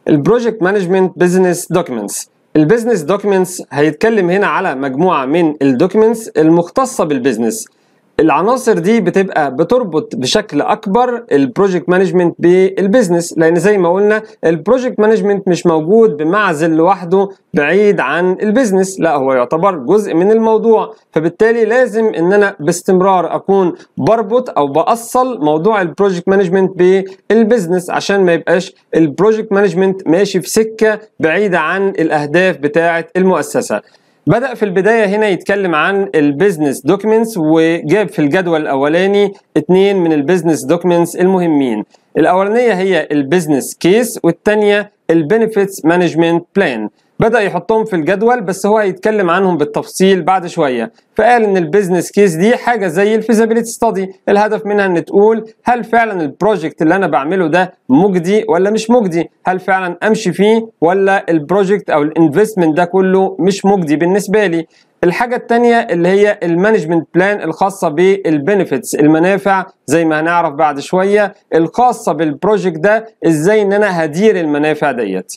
البروجكت مانجمنت بزنس دوكيومنتس البيزنس دوكيومنتس هيتكلم هنا على مجموعه من الدوكيومنتس المختصه بالبيزنس العناصر دي بتبقى بتربط بشكل اكبر البروجكت مانجمنت بالبيزنس لان زي ما قلنا البروجكت مانجمنت مش موجود بمعزل لوحده بعيد عن البيزنس لا هو يعتبر جزء من الموضوع فبالتالي لازم ان انا باستمرار اكون بربط او باصل موضوع البروجكت مانجمنت بالبيزنس عشان ما يبقاش البروجكت مانجمنت ماشي في سكه بعيده عن الاهداف بتاعه المؤسسه بدأ في البداية هنا يتكلم عن البيزنس دوكيومنتس وجاب في الجدول الأولاني اتنين من البيزنس دوكيومنتس المهمين الأولانية هي البيزنس كيس والتانية البنفيتس مانجمنت بلان بدأ يحطهم في الجدول بس هو هيتكلم عنهم بالتفصيل بعد شوية فقال ان البيزنس كيس دي حاجة زي الفيزابيليتي ستادي الهدف منها ان تقول هل فعلا البروجكت اللي انا بعمله ده مجدي ولا مش مجدي هل فعلا امشي فيه ولا البروجكت او الانفستمنت ده كله مش مجدي بالنسبة لي الحاجة التانية اللي هي المانجمنت بلان الخاصة بالبنفيتس المنافع زي ما هنعرف بعد شوية الخاصة بالبروجكت ده ازاي ان انا هدير المنافع ديت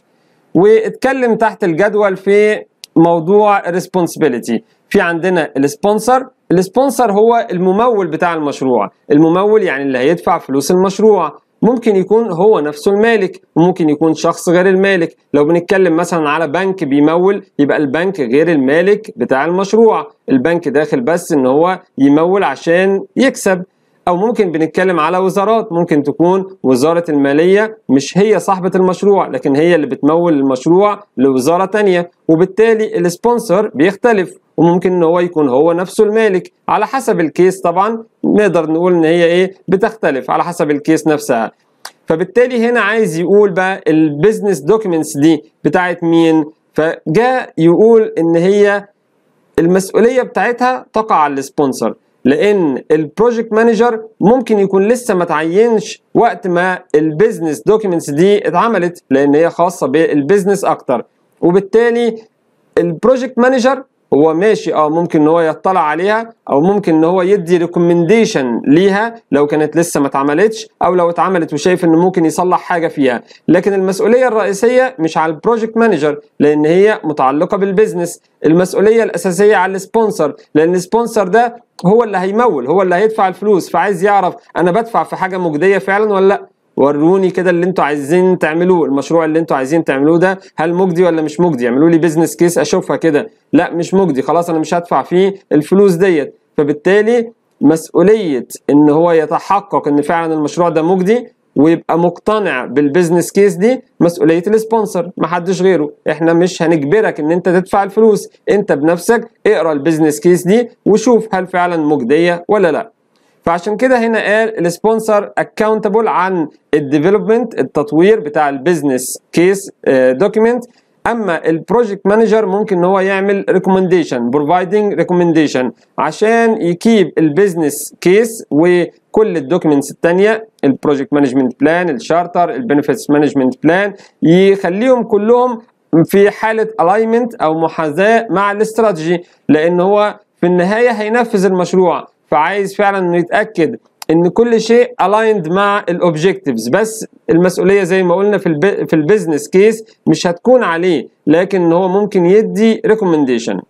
واتكلم تحت الجدول في موضوع الريسبونسبيلتي في عندنا السبونسر السبونسر هو الممول بتاع المشروع الممول يعني اللي هيدفع فلوس المشروع ممكن يكون هو نفسه المالك وممكن يكون شخص غير المالك لو بنتكلم مثلا على بنك بيمول يبقى البنك غير المالك بتاع المشروع البنك داخل بس ان هو يمول عشان يكسب او ممكن بنتكلم على وزارات ممكن تكون وزارة المالية مش هي صاحبة المشروع لكن هي اللي بتمول المشروع لوزارة تانية وبالتالي السبونسر بيختلف وممكن ان هو يكون هو نفسه المالك على حسب الكيس طبعا نقدر نقول ان هي ايه بتختلف على حسب الكيس نفسها فبالتالي هنا عايز يقول بقى البيزنس دوكيومنتس دي بتاعت مين فجاء يقول ان هي المسؤولية بتاعتها تقع على السبونسر لان البروجكت مانجر ممكن يكون لسه ما تعينش وقت ما البيزنس دوكيومنتس دي اتعملت لان هي خاصه بالبيزنس اكتر وبالتالي البروجكت مانجر هو ماشي اه ممكن ان هو يطلع عليها او ممكن ان هو يدي ريكومنديشن ليها لو كانت لسه ما اتعملتش او لو اتعملت وشايف انه ممكن يصلح حاجه فيها لكن المسؤوليه الرئيسيه مش على البروجكت مانجر لان هي متعلقه بالبيزنس المسؤوليه الاساسيه على السبونسر لان السبونسر ده هو اللي هيمول هو اللي هيدفع الفلوس فعايز يعرف انا بدفع في حاجه مجديه فعلا ولا لا وروني كده اللي انتوا عايزين تعملوه المشروع اللي انتوا عايزين تعملوه ده هل مجدي ولا مش مجدي اعملوا لي بيزنس كيس اشوفها كده لا مش مجدي خلاص انا مش هدفع فيه الفلوس ديت فبالتالي مسؤوليه ان هو يتحقق ان فعلا المشروع ده مجدي ويبقى مقتنع بالبيزنس كيس دي مسؤوليه السبونسر محدش غيره احنا مش هنجبرك ان انت تدفع الفلوس انت بنفسك اقرا البيزنس كيس دي وشوف هل فعلا مجديه ولا لا فعشان كده هنا قال السبونسر اكاونتبل عن الديفلوبمنت التطوير بتاع البيزنس كيس دوكيمنت اما البروجكت مانجر ممكن ان هو يعمل ريكومنديشن بروفايدنج ريكومنديشن عشان يكيب البيزنس كيس وكل الدوكيومنتس الثانيه البروجكت مانجمنت بلان الشارتر البنفيتس مانجمنت بلان يخليهم كلهم في حاله الاينمنت او محاذاه مع الاستراتيجي لان هو في النهايه هينفذ المشروع فعايز فعلا انه يتاكد ان كل شيء الايند مع الاوبجكتيفز بس المسؤوليه زي ما قلنا في الب... في البيزنس كيس مش هتكون عليه لكن هو ممكن يدي ريكومنديشن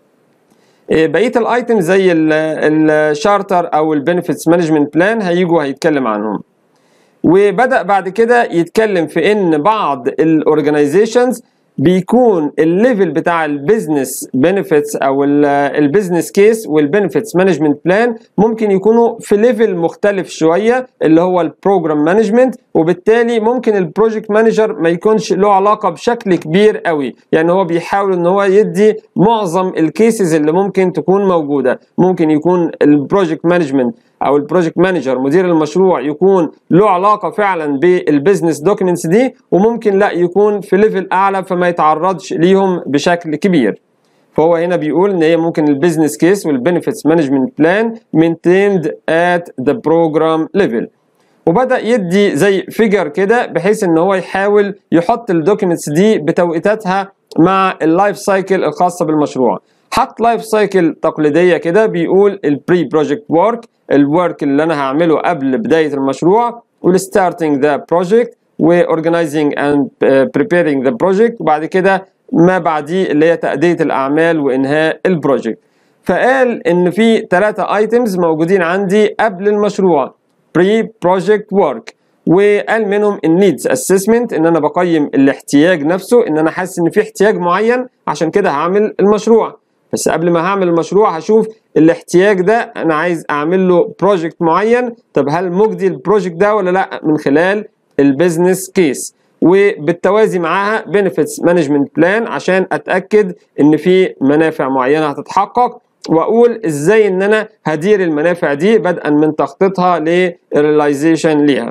بقيه الايتم زي الشارتر او البنفيتس مانجمنت بلان هيجوا هيتكلم عنهم وبدا بعد كده يتكلم في ان بعض الاورجنايزيشنز بيكون الليفل بتاع البيزنس بنفيتس او البيزنس كيس والبنفيتس مانجمنت بلان ممكن يكونوا في ليفل مختلف شويه اللي هو البروجرام مانجمنت وبالتالي ممكن البروجكت مانجر ما يكونش له علاقه بشكل كبير قوي يعني هو بيحاول ان هو يدي معظم الكيسز اللي ممكن تكون موجوده ممكن يكون البروجكت مانجمنت او البروجكت مانجر مدير المشروع يكون له علاقه فعلا بالبيزنس دوكيومنتس دي وممكن لا يكون في ليفل اعلى فما يتعرضش ليهم بشكل كبير فهو هنا بيقول ان هي ممكن البيزنس كيس والبنفيتس مانجمنت بلان maintained at the program level وبدا يدي زي فيجر كده بحيث ان هو يحاول يحط الدوكيومنتس دي بتوقيتاتها مع اللايف سايكل الخاصه بالمشروع حط لايف سايكل تقليديه كده بيقول البري بروجكت ورك الورك اللي انا هعمله قبل بدايه المشروع والستارتنج ذا بروجكت و organizing and preparing the project وبعد كده ما بعديه اللي هي تأدية الأعمال وإنهاء البروجكت فقال إن في ثلاثة ايتمز موجودين عندي قبل المشروع pre project work وقال منهم النيدز اسسمنت ان انا بقيم الاحتياج نفسه ان انا حاسس ان في احتياج معين عشان كده هعمل المشروع بس قبل ما هعمل المشروع هشوف الاحتياج ده انا عايز اعمل له بروجكت معين طب هل مجدي البروجكت ده ولا لا من خلال البيزنس كيس وبالتوازي معاها بنفيتس مانجمنت بلان عشان اتاكد ان في منافع معينه هتتحقق واقول ازاي ان انا هدير المنافع دي بدءا من تخطيطها للريلايزيشن ليها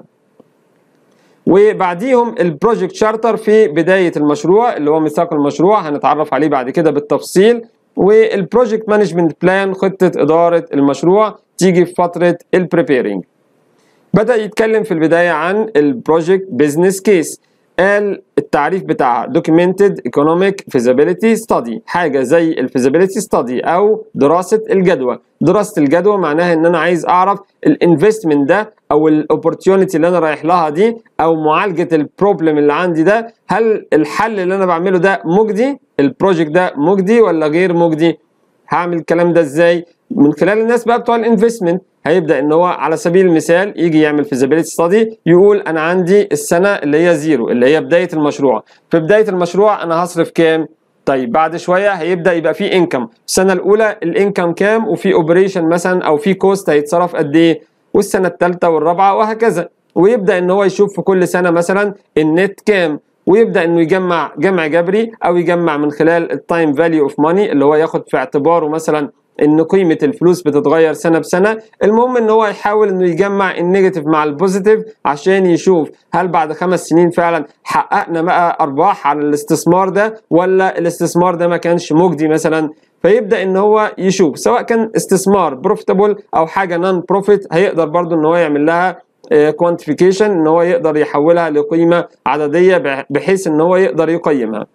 وبعديهم البروجكت شارتر في بدايه المشروع اللي هو ميثاق المشروع هنتعرف عليه بعد كده بالتفصيل والبروجكت مانجمنت بلان خطه اداره المشروع تيجي في فتره البريبيرنج بدا يتكلم في البدايه عن البروجكت بزنس كيس قال التعريف بتاعها documented economic feasibility study حاجة زي الفيزابيليتي ستادي أو دراسة الجدوى دراسة الجدوى معناها إن أنا عايز أعرف الانفستمنت ده أو الاوبورتيونيتي اللي أنا رايح لها دي أو معالجة البروبلم اللي عندي ده هل الحل اللي أنا بعمله ده مجدي البروجكت ده مجدي ولا غير مجدي هعمل الكلام ده إزاي من خلال الناس بقى بتوع الانفستمنت هيبدا ان هو على سبيل المثال يجي يعمل فيزابيليتي ستادي يقول انا عندي السنه اللي هي زيرو اللي هي بدايه المشروع في بدايه المشروع انا هصرف كام طيب بعد شويه هيبدا يبقى في انكم السنه الاولى الانكم كام وفي اوبريشن مثلا او في كوست هيتصرف قد ايه والسنه الثالثه والرابعه وهكذا ويبدا ان هو يشوف في كل سنه مثلا النت كام ويبدا انه يجمع جمع جبري او يجمع من خلال التايم فاليو اوف ماني اللي هو ياخد في اعتباره مثلا ان قيمه الفلوس بتتغير سنه بسنه المهم ان هو يحاول انه يجمع النيجاتيف مع البوزيتيف عشان يشوف هل بعد خمس سنين فعلا حققنا بقى ارباح على الاستثمار ده ولا الاستثمار ده ما كانش مجدي مثلا فيبدا ان هو يشوف سواء كان استثمار بروفيتابل او حاجه نون بروفيت هيقدر برضو ان هو يعمل لها كوانتيفيكيشن ان هو يقدر يحولها لقيمه عدديه بحيث ان هو يقدر يقيمها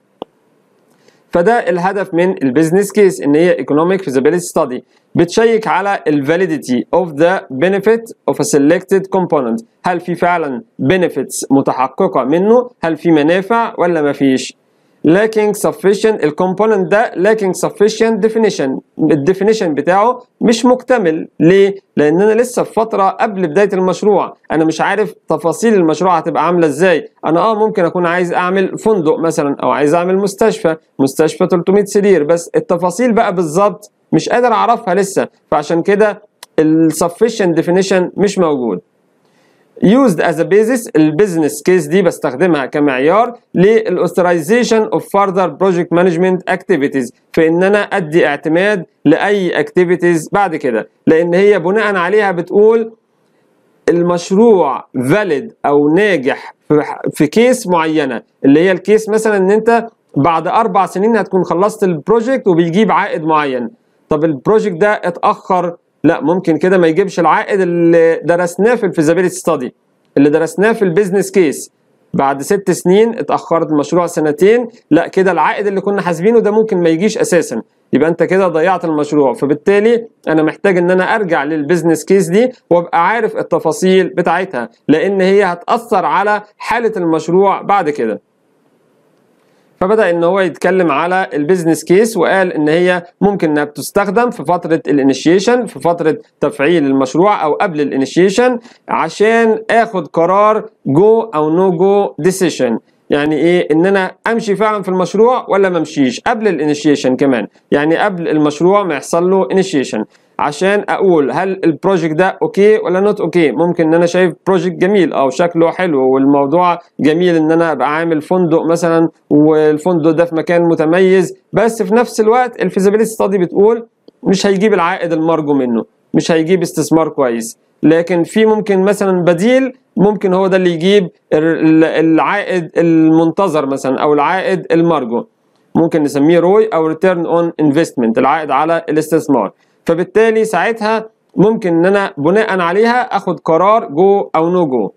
فده الهدف من البيزنس كيس ان هي economic feasibility study بتشيك على ال validity of the benefit of a selected component هل في فعلا benefits متحققة منه هل في منافع ولا ما فيش lacking sufficient الكومبوننت ده lacking sufficient definition الديفينيشن بتاعه مش مكتمل ليه؟ لان انا لسه في فتره قبل بدايه المشروع انا مش عارف تفاصيل المشروع هتبقى عامله ازاي انا اه ممكن اكون عايز اعمل فندق مثلا او عايز اعمل مستشفى مستشفى 300 سرير بس التفاصيل بقى بالظبط مش قادر اعرفها لسه فعشان كده السفشنت ديفينيشن مش موجود used as a basis البيزنس كيس دي بستخدمها كمعيار للاوثرايزيشن اوف further project management activities في ان انا ادي اعتماد لاي activities بعد كده لان هي بناء عليها بتقول المشروع valid او ناجح في كيس معينه اللي هي الكيس مثلا ان انت بعد اربع سنين هتكون خلصت البروجكت وبيجيب عائد معين طب البروجكت ده اتاخر لا ممكن كده ما يجيبش العائد اللي درسناه في الفيزابيلتي ستادي اللي درسناه في البيزنس كيس بعد ست سنين اتاخرت المشروع سنتين لا كده العائد اللي كنا حاسبينه ده ممكن ما يجيش اساسا يبقى انت كده ضيعت المشروع فبالتالي انا محتاج ان انا ارجع للبيزنس كيس دي وابقى عارف التفاصيل بتاعتها لان هي هتاثر على حاله المشروع بعد كده فبدا ان هو يتكلم على البيزنس كيس وقال ان هي ممكن انها بتستخدم في فتره الانيشيشن في فتره تفعيل المشروع او قبل الانيشيشن عشان اخد قرار جو او نو جو ديسيشن يعني ايه ان انا امشي فعلا في المشروع ولا ما امشيش قبل الانيشيشن كمان يعني قبل المشروع ما يحصل له انيشيشن عشان اقول هل البروجكت ده اوكي ولا نوت اوكي ممكن ان انا شايف بروجكت جميل او شكله حلو والموضوع جميل ان انا ابقى عامل فندق مثلا والفندق ده في مكان متميز بس في نفس الوقت الفيزابيلتي ستادي بتقول مش هيجيب العائد المرجو منه مش هيجيب استثمار كويس لكن في ممكن مثلا بديل ممكن هو ده اللي يجيب العائد المنتظر مثلا او العائد المرجو ممكن نسميه روي او ريتيرن اون انفستمنت العائد على الاستثمار فبالتالي ساعتها ممكن ان انا بناء عليها اخد قرار جو او نو جو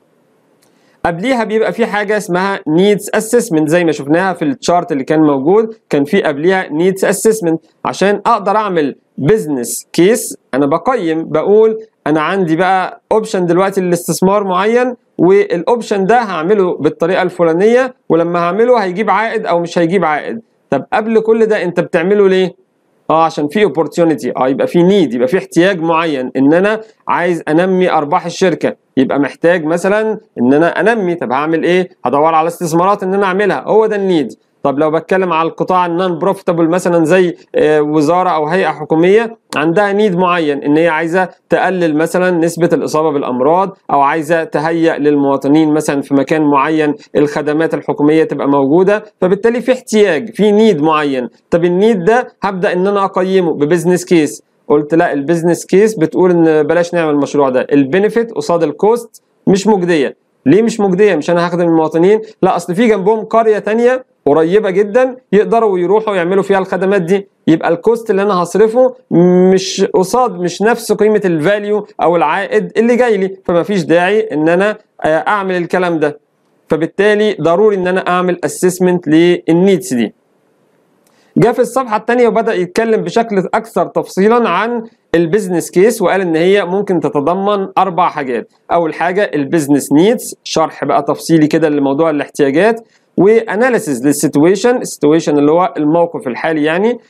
قبليها بيبقى في حاجه اسمها نيدز اسسمنت زي ما شفناها في التشارت اللي كان موجود كان في قبليها نيدز اسسمنت عشان اقدر اعمل بزنس كيس انا بقيم بقول انا عندي بقى اوبشن دلوقتي للاستثمار معين والاوبشن ده هعمله بالطريقه الفلانيه ولما هعمله هيجيب عائد او مش هيجيب عائد طب قبل كل ده انت بتعمله ليه اه عشان في اوبورتيونيتي اه يبقى في نيد يبقى في احتياج معين ان انا عايز انمي ارباح الشركه يبقى محتاج مثلا ان انا انمي طب هعمل ايه هدور على استثمارات ان انا اعملها هو ده النيد طب لو بتكلم على القطاع النون بروفيتابل مثلا زي آه، وزاره او هيئه حكوميه عندها نيد معين ان هي عايزه تقلل مثلا نسبه الاصابه بالامراض او عايزه تهيئ للمواطنين مثلا في مكان معين الخدمات الحكوميه تبقى موجوده فبالتالي في احتياج في نيد معين طب النيد ده هبدا ان انا اقيمه ببزنس كيس قلت لا البيزنس كيس بتقول ان بلاش نعمل المشروع ده البينيفيت قصاد الكوست مش مجديه ليه مش مجديه مش انا هخدم المواطنين لا اصل في جنبهم قريه تانية قريبه جدا يقدروا يروحوا يعملوا فيها الخدمات دي يبقى الكوست اللي انا هصرفه مش قصاد مش نفس قيمه الفاليو او العائد اللي جاي لي فما فيش داعي ان انا آه، اعمل الكلام ده فبالتالي ضروري ان انا اعمل اسسمنت للنيدز دي جاء في الصفحه الثانيه وبدا يتكلم بشكل اكثر تفصيلا عن البيزنس كيس وقال ان هي ممكن تتضمن اربع حاجات اول حاجه البيزنس نيدز شرح بقى تفصيلي كده لموضوع الاحتياجات واناليسيز للسيتويشن السيتويشن اللي هو الموقف الحالي يعني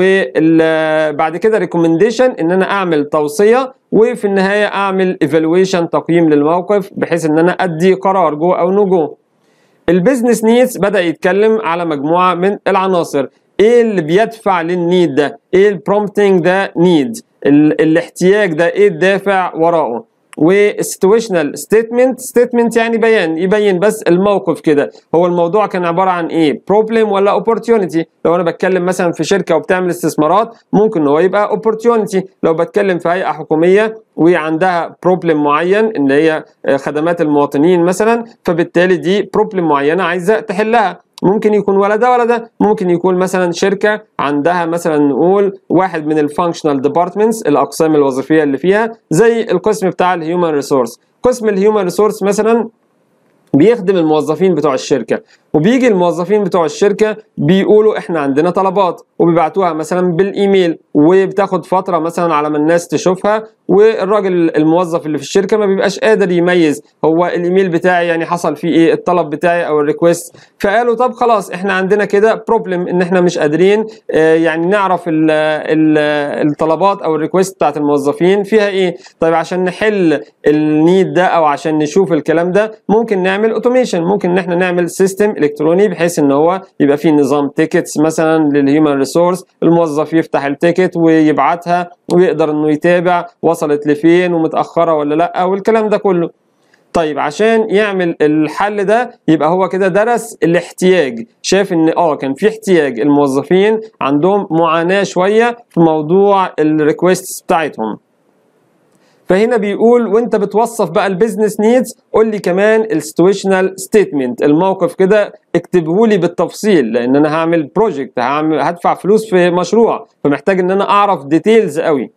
وبعد كده ريكومنديشن ان انا اعمل توصيه وفي النهايه اعمل ايفالويشن تقييم للموقف بحيث ان انا ادي قرار جو او نو جو البيزنس نيدز بدا يتكلم على مجموعه من العناصر ايه اللي بيدفع للنيد ده ايه البرومبتنج ده نيد الاحتياج ده ايه الدافع وراءه والسيتويشنال ستيتمنت ستيتمنت يعني بيان يبين بس الموقف كده هو الموضوع كان عباره عن ايه بروبلم ولا اوبورتيونيتي لو انا بتكلم مثلا في شركه وبتعمل استثمارات ممكن هو يبقى اوبورتيونيتي لو بتكلم في هيئه حكوميه وعندها بروبلم معين ان هي خدمات المواطنين مثلا فبالتالي دي بروبلم معينه عايزه تحلها ممكن يكون ولا ده ولا ده ممكن يكون مثلا شركه عندها مثلا نقول واحد من الفانكشنال ديبارتمنتس الاقسام الوظيفيه اللي فيها زي القسم بتاع الهيومن ريسورس قسم الهيومن ريسورس مثلا بيخدم الموظفين بتوع الشركه وبيجي الموظفين بتوع الشركه بيقولوا احنا عندنا طلبات وبيبعتوها مثلا بالايميل وبتاخد فتره مثلا على ما الناس تشوفها والراجل الموظف اللي في الشركه ما بيبقاش قادر يميز هو الايميل بتاعي يعني حصل فيه ايه الطلب بتاعي او الريكوست فقالوا طب خلاص احنا عندنا كده بروبلم ان احنا مش قادرين آه، يعني نعرف ال ال الطلبات او الريكوست بتاعت الموظفين فيها ايه طيب عشان نحل النيد ده او عشان نشوف الكلام ده ممكن نعمل اوتوميشن ممكن ان احنا نعمل سيستم الكتروني بحيث ان هو يبقى فيه نظام تيكتس مثلا للهيومن ريسورس الموظف يفتح التيكت ويبعتها ويقدر انه يتابع وصلت لفين ومتاخره ولا لا والكلام ده كله طيب عشان يعمل الحل ده يبقى هو كده درس الاحتياج شاف ان اه كان في احتياج الموظفين عندهم معاناه شويه في موضوع الريكوست بتاعتهم فهنا بيقول وانت بتوصف بقى البيزنس نيدز قول لي كمان السيتويشنال ستيتمنت الموقف كده اكتبه لي بالتفصيل لان انا هعمل بروجكت هعمل هدفع فلوس في مشروع فمحتاج ان انا اعرف ديتيلز قوي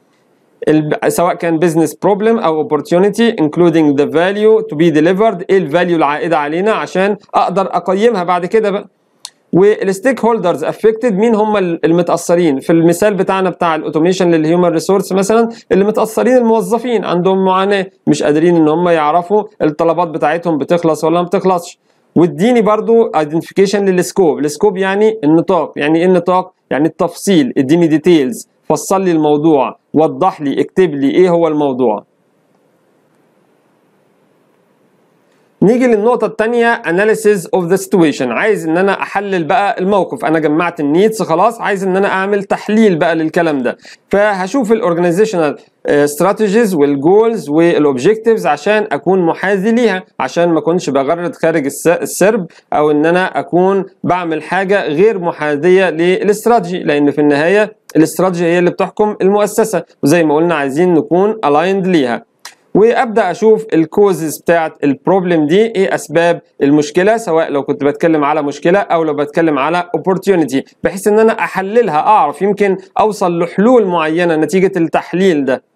الب- سواء كان بزنس بروبلم او opportunity including the value to be delivered ايه الفاليو العائده علينا عشان اقدر اقيمها بعد كده بقى والستيك هولدرز افكتد مين هم المتاثرين في المثال بتاعنا بتاع الاوتوميشن للهيومن ريسورس مثلا اللي متاثرين الموظفين عندهم معاناه مش قادرين ان هم يعرفوا الطلبات بتاعتهم بتخلص ولا ما بتخلصش واديني برضو ايدنتيفيكيشن للسكوب السكوب يعني النطاق يعني ايه النطاق يعني التفصيل اديني ديتيلز فصل لي الموضوع وضح لي اكتب لي ايه هو الموضوع نيجي للنقطة الثانية analysis of the situation عايز ان انا احلل بقى الموقف انا جمعت النيدز خلاص عايز ان انا اعمل تحليل بقى للكلام ده فهشوف الاورجانيزيشنال استراتيجيز والجولز والاوبجكتيفز عشان اكون محاذي ليها عشان ما اكونش بغرد خارج الس- السرب او ان انا اكون بعمل حاجة غير محاذية للاستراتيجي لان في النهاية الاستراتيجي هي اللي بتحكم المؤسسة وزي ما قلنا عايزين نكون aligned ليها وابدا اشوف الكوزز بتاعت البروبلم دي ايه اسباب المشكله سواء لو كنت بتكلم على مشكله او لو بتكلم على opportunity بحيث ان انا احللها اعرف يمكن اوصل لحلول معينه نتيجه التحليل ده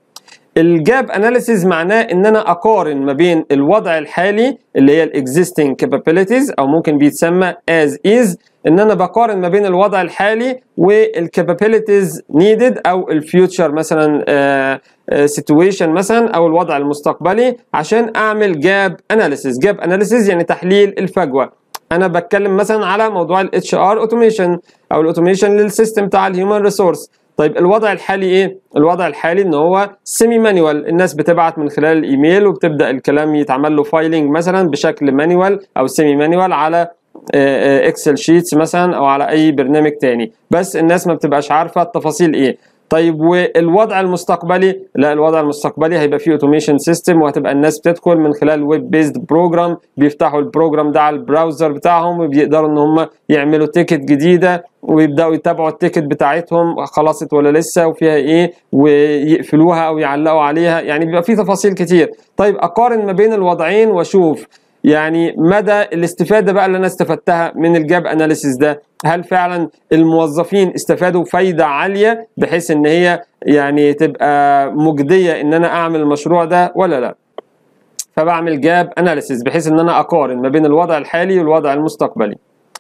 الجاب اناليسيز معناه ان انا اقارن ما بين الوضع الحالي اللي هي الاكزيستنج كابابيلتيز او ممكن بيتسمى از از ان انا بقارن ما بين الوضع الحالي والكابابيلتيز نيدد او الفيوتشر مثلا سيتويشن مثلا او الوضع المستقبلي عشان اعمل جاب اناليسيز جاب اناليسيز يعني تحليل الفجوه انا بتكلم مثلا على موضوع الاتش ار اوتوميشن او الاوتوميشن للسيستم بتاع الهيومن ريسورس طيب الوضع الحالي ايه؟ الوضع الحالي ان هو سيمي مانيوال الناس بتبعت من خلال الايميل وبتبدا الكلام يتعمل له فايلنج مثلا بشكل مانيوال او سيمي مانيوال على اكسل شيتس مثلا او على اي برنامج تاني بس الناس ما بتبقاش عارفه التفاصيل ايه طيب والوضع المستقبلي لا الوضع المستقبلي هيبقى فيه اوتوميشن سيستم وهتبقى الناس بتدخل من خلال ويب بيزد بروجرام بيفتحوا البروجرام ده على البراوزر بتاعهم وبيقدروا ان هم يعملوا تيكت جديده ويبداوا يتابعوا التيكت بتاعتهم خلصت ولا لسه وفيها ايه ويقفلوها او يعلقوا عليها يعني بيبقى فيه تفاصيل كتير طيب اقارن ما بين الوضعين واشوف يعني مدى الاستفاده بقى اللي انا استفدتها من الجاب اناليسيس ده هل فعلا الموظفين استفادوا فايده عاليه بحيث ان هي يعني تبقى مجديه ان انا اعمل المشروع ده ولا لا فبعمل جاب اناليسيس بحيث ان انا اقارن ما بين الوضع الحالي والوضع المستقبلي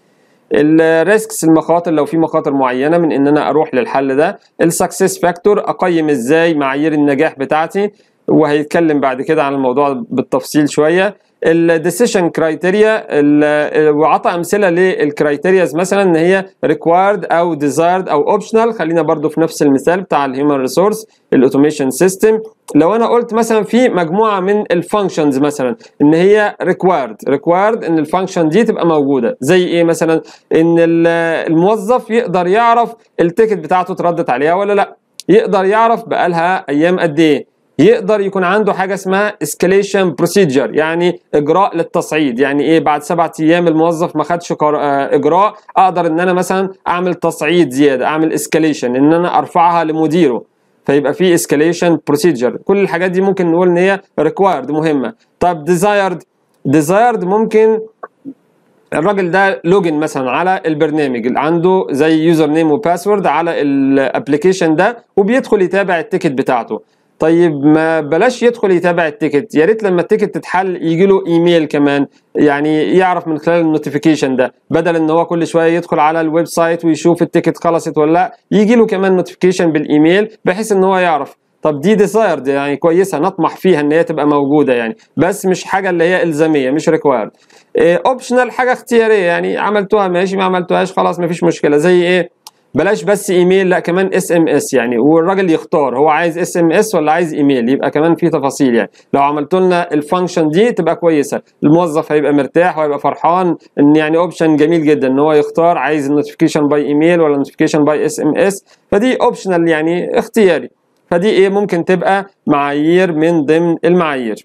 الريسكس المخاطر لو في مخاطر معينه من ان انا اروح للحل ده السكسس فاكتور اقيم ازاي معايير النجاح بتاعتي وهيتكلم بعد كده عن الموضوع بالتفصيل شويه الديسيشن كرايتيريا وعطى امثله للكرايتيرياز مثلا ان هي ريكوايرد او ديزايرد او اوبشنال خلينا برضو في نفس المثال بتاع الهيومن ريسورس الاوتوميشن سيستم لو انا قلت مثلا في مجموعه من الفانكشنز مثلا ان هي ريكوايرد ريكوايرد ان الفانكشن دي تبقى موجوده زي ايه مثلا ان الموظف يقدر يعرف التيكت بتاعته اتردت عليها ولا لا يقدر يعرف بقالها ايام قد ايه يقدر يكون عنده حاجه اسمها اسكاليشن بروسيجر يعني اجراء للتصعيد يعني ايه بعد سبعة ايام الموظف ما خدش اجراء اقدر ان انا مثلا اعمل تصعيد زياده اعمل اسكاليشن ان انا ارفعها لمديره فيبقى في اسكاليشن بروسيجر كل الحاجات دي ممكن نقول ان هي ريكوايرد مهمه طب ديزايرد ديزايرد ممكن الراجل ده لوجن مثلا على البرنامج اللي عنده زي يوزر نيم وباسورد على الابلكيشن ده وبيدخل يتابع التيكت بتاعته طيب ما بلاش يدخل يتابع التيكت يا ريت لما التيكت تتحل يجي له ايميل كمان يعني يعرف من خلال النوتيفيكيشن ده بدل ان هو كل شويه يدخل على الويب سايت ويشوف التيكت خلصت ولا لا يجي له كمان نوتيفيكيشن بالايميل بحيث ان هو يعرف طب دي ديزايرد يعني كويسه نطمح فيها ان هي تبقى موجوده يعني بس مش حاجه اللي هي الزاميه مش ريكوايرد اوبشنال حاجه اختياريه يعني عملتوها ماشي ما عملتوهاش خلاص ما فيش مشكله زي ايه بلاش بس ايميل لا كمان اس ام اس يعني والراجل يختار هو عايز اس ام اس ولا عايز ايميل يبقى كمان في تفاصيل يعني لو عملت لنا الفانكشن دي تبقى كويسه الموظف هيبقى مرتاح وهيبقى فرحان ان يعني اوبشن جميل جدا ان هو يختار عايز النوتيفيكيشن باي ايميل ولا نوتيفيكيشن باي اس ام اس فدي اوبشنال يعني اختياري فدي ايه ممكن تبقى معايير من ضمن المعايير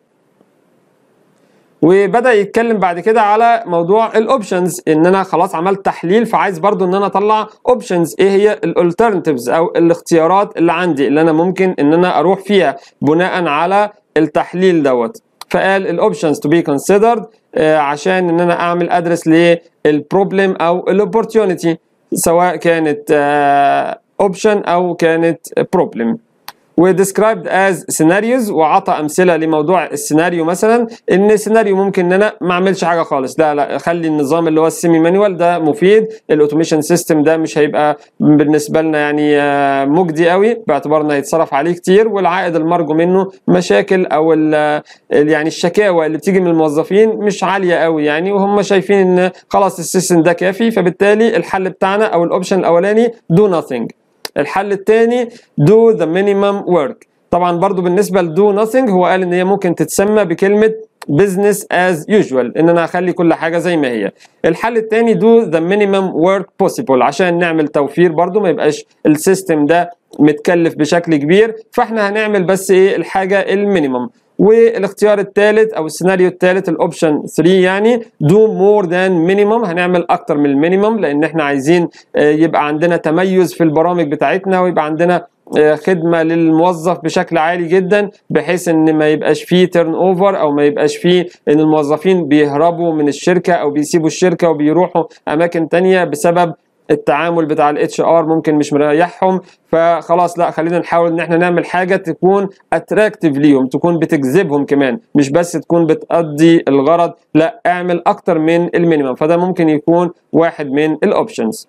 وبدا يتكلم بعد كده على موضوع الاوبشنز ان انا خلاص عملت تحليل فعايز برضو ان انا اطلع اوبشنز ايه هي الالترناتيفز او الاختيارات اللي عندي اللي انا ممكن ان انا اروح فيها بناء على التحليل دوت فقال الاوبشنز تو بي كونسيدرد عشان ان انا اعمل ادرس للبروبلم او الاوبورتيونيتي سواء كانت اوبشن او كانت بروبلم وديسكرايبد از سيناريوز وعطى امثله لموضوع السيناريو مثلا ان سيناريو ممكن ان انا ما اعملش حاجه خالص لا لا خلي النظام اللي هو السيمي مانوال ده مفيد الاوتوميشن سيستم ده مش هيبقى بالنسبه لنا يعني مجدي قوي باعتبار انه هيتصرف عليه كتير والعائد المرجو منه مشاكل او ال يعني الشكاوى اللي بتيجي من الموظفين مش عاليه قوي يعني وهم شايفين ان خلاص السيستم ده كافي فبالتالي الحل بتاعنا او الاوبشن الاولاني دو nothing الحل الثاني do the minimum work طبعا برضو بالنسبه لدو nothing هو قال ان هي ممكن تتسمى بكلمه business as usual ان انا اخلي كل حاجه زي ما هي الحل الثاني do the minimum work possible عشان نعمل توفير برضو ما يبقاش السيستم ده متكلف بشكل كبير فاحنا هنعمل بس ايه الحاجه المينيمم والاختيار الثالث او السيناريو الثالث الاوبشن 3 يعني دو مور ذان مينيمم هنعمل اكتر من المينيمم لان احنا عايزين يبقى عندنا تميز في البرامج بتاعتنا ويبقى عندنا خدمه للموظف بشكل عالي جدا بحيث ان ما يبقاش فيه تيرن اوفر او ما يبقاش فيه ان الموظفين بيهربوا من الشركه او بيسيبوا الشركه وبيروحوا اماكن تانية بسبب التعامل بتاع الاتش ار ممكن مش مريحهم فخلاص لا خلينا نحاول ان احنا نعمل حاجه تكون اتراكتيف ليهم تكون بتجذبهم كمان مش بس تكون بتقضي الغرض لا اعمل اكتر من المينيمم فده ممكن يكون واحد من الاوبشنز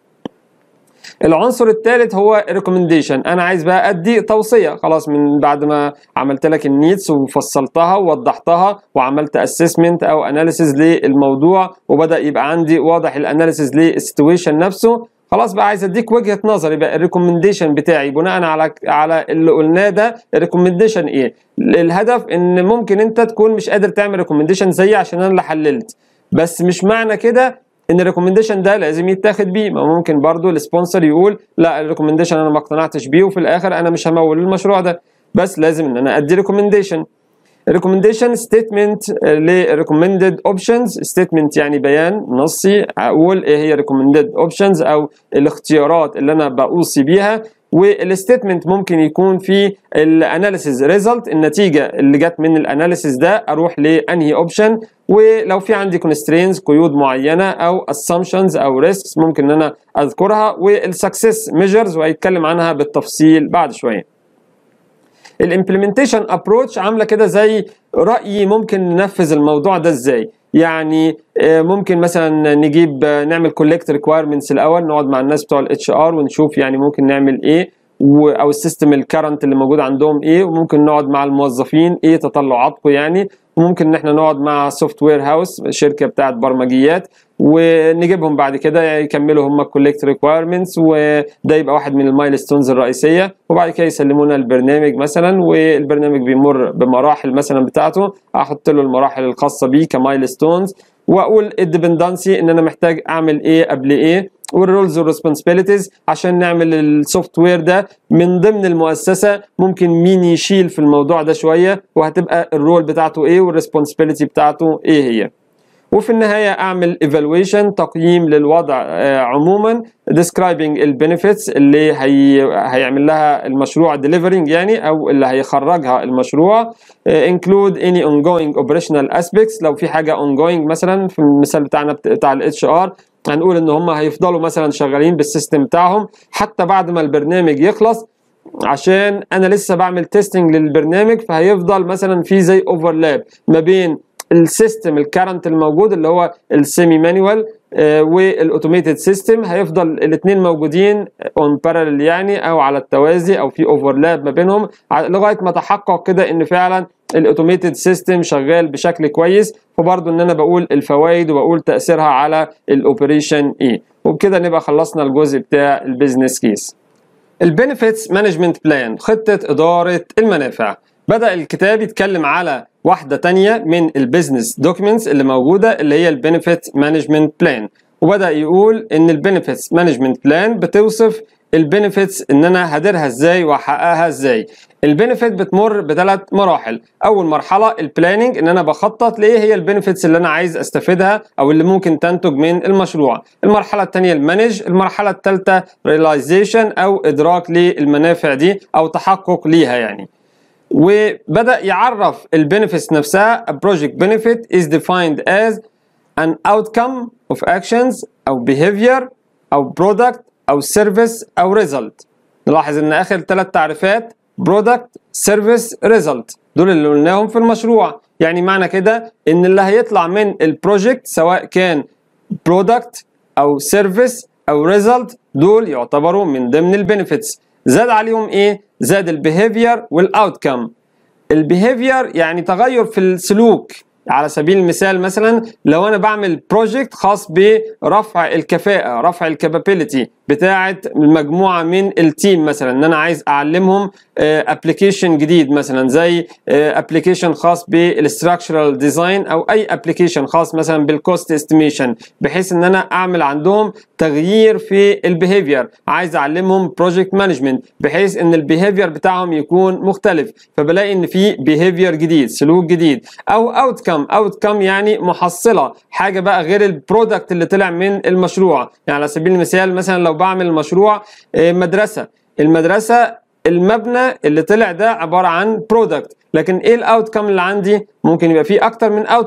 العنصر الثالث هو ريكومنديشن انا عايز بقى ادي توصيه خلاص من بعد ما عملت لك النيدز وفصلتها ووضحتها وعملت اسسمنت او اناليسيز للموضوع وبدا يبقى عندي واضح الاناليسيز للسيتويشن نفسه خلاص بقى عايز اديك وجهه نظري بقى الريكومنديشن بتاعي بناء على على اللي قلناه ده الريكومنديشن ايه الهدف ان ممكن انت تكون مش قادر تعمل ريكومنديشن زيي عشان انا اللي حللت بس مش معنى كده ان الريكومنديشن ده لازم يتاخد بيه ما ممكن برضو السبونسر يقول لا الريكومنديشن انا ما اقتنعتش بيه وفي الاخر انا مش همول المشروع ده بس لازم ان انا ادي ريكومنديشن ريكومنديشن ستيتمنت لريكومندد اوبشنز ستيتمنت يعني بيان نصي اقول ايه هي ريكومندد اوبشنز او الاختيارات اللي انا بوصي بيها والستيتمنت ممكن يكون في الاناليسيز ريزلت النتيجه اللي جت من الاناليسيز ده اروح لانهي اوبشن ولو في عندي كونسترينز قيود معينه او اسامبشنز او ريسكس ممكن ان انا اذكرها والسكسس ميجرز وهيتكلم عنها بالتفصيل بعد شويه الامبلمنتيشن ابروتش عامله كده زي رايي ممكن ننفذ الموضوع ده ازاي يعني ممكن مثلا نجيب نعمل كولكت ريكوايرمنتس الاول نقعد مع الناس بتوع الاتش ار ونشوف يعني ممكن نعمل ايه او السيستم الكرنت اللي موجود عندهم ايه وممكن نقعد مع الموظفين ايه تطلعاتكم يعني وممكن ان احنا نقعد مع سوفت وير هاوس شركه بتاعت برمجيات ونجيبهم بعد كده يكملوا هم الكولكت ريكوايرمنتس وده يبقى واحد من المايلستونز الرئيسيه وبعد كده يسلمونا البرنامج مثلا والبرنامج بيمر بمراحل مثلا بتاعته احط له المراحل الخاصه بيه كمايلستونز واقول الديبندنسي ان انا محتاج اعمل ايه قبل ايه والرولز والريسبونسبيلتيز عشان نعمل السوفت وير ده من ضمن المؤسسه ممكن مين يشيل في الموضوع ده شويه وهتبقى الرول بتاعته ايه والريسبونسبيلتي بتاعته ايه هي وفي النهاية أعمل evaluation تقييم للوضع عموما describing البنفيتس اللي هي هيعمل لها المشروع delivering يعني أو اللي هيخرجها المشروع include any ongoing operational aspects لو في حاجة ongoing مثلا في المثال بتاعنا بتاع ال HR هنقول ان هم هيفضلوا مثلا شغالين بالسيستم بتاعهم حتى بعد ما البرنامج يخلص عشان انا لسه بعمل تيستنج للبرنامج فهيفضل مثلا في زي اوفرلاب ما بين السيستم الكرنت الموجود اللي هو السيمي مانوال والاوتوميتد سيستم هيفضل الاثنين موجودين اون بارallel يعني او على التوازي او في اوفرلاب ما بينهم لغايه ما تحقق كده ان فعلا الاوتوميتد سيستم شغال بشكل كويس فبرضه ان انا بقول الفوائد وبقول تاثيرها على الاوبريشن ايه وبكده نبقى خلصنا الجزء بتاع البيزنس كيس البنفيتس مانجمنت بلان خطه اداره المنافع بدأ الكتاب يتكلم على واحدة تانية من البيزنس دوكيومنتس اللي موجودة اللي هي البنفيت مانجمنت بلان وبدأ يقول إن البنفيتس مانجمنت بلان بتوصف البنفيتس ان انا هديرها ازاي واحققها ازاي البنفيت بتمر بثلاث مراحل اول مرحله البلاننج ان انا بخطط لايه هي البنفيتس اللي انا عايز استفيدها او اللي ممكن تنتج من المشروع المرحله الثانيه المانج المرحله الثالثه ريلايزيشن او ادراك للمنافع دي او تحقق ليها يعني وبدا يعرف البنفيتس نفسها a project benefit is defined as an outcome of actions او behavior او product او service او result نلاحظ ان اخر ثلاث تعريفات product service result دول اللي قلناهم في المشروع يعني معنى كده ان اللي هيطلع من البروجكت سواء كان product او service او result دول يعتبروا من ضمن البنفيتس زاد عليهم ايه زاد البيهيفير والاوتكم البيهيفير يعني تغير في السلوك على سبيل المثال مثلا لو انا بعمل بروجكت خاص برفع الكفاءه رفع الكابابيلتي بتاعه المجموعه من التيم مثلا ان انا عايز اعلمهم ابلكيشن جديد مثلا زي ابلكيشن خاص بالستراكشرال ديزاين او اي ابلكيشن خاص مثلا بالكوست استيميشن بحيث ان انا اعمل عندهم تغيير في البيهيفير عايز اعلمهم بروجكت مانجمنت بحيث ان البيهيفير بتاعهم يكون مختلف فبلاقي ان في بيهيفير جديد سلوك جديد او اوتكم اوتكم يعني محصله حاجه بقى غير البرودكت اللي طلع من المشروع يعني على سبيل المثال مثلا لو بعمل مشروع مدرسه المدرسه المبنى اللي طلع ده عباره عن برودكت لكن ايه الاوتكم اللي عندي ممكن يبقى فيه اكتر من اوتكم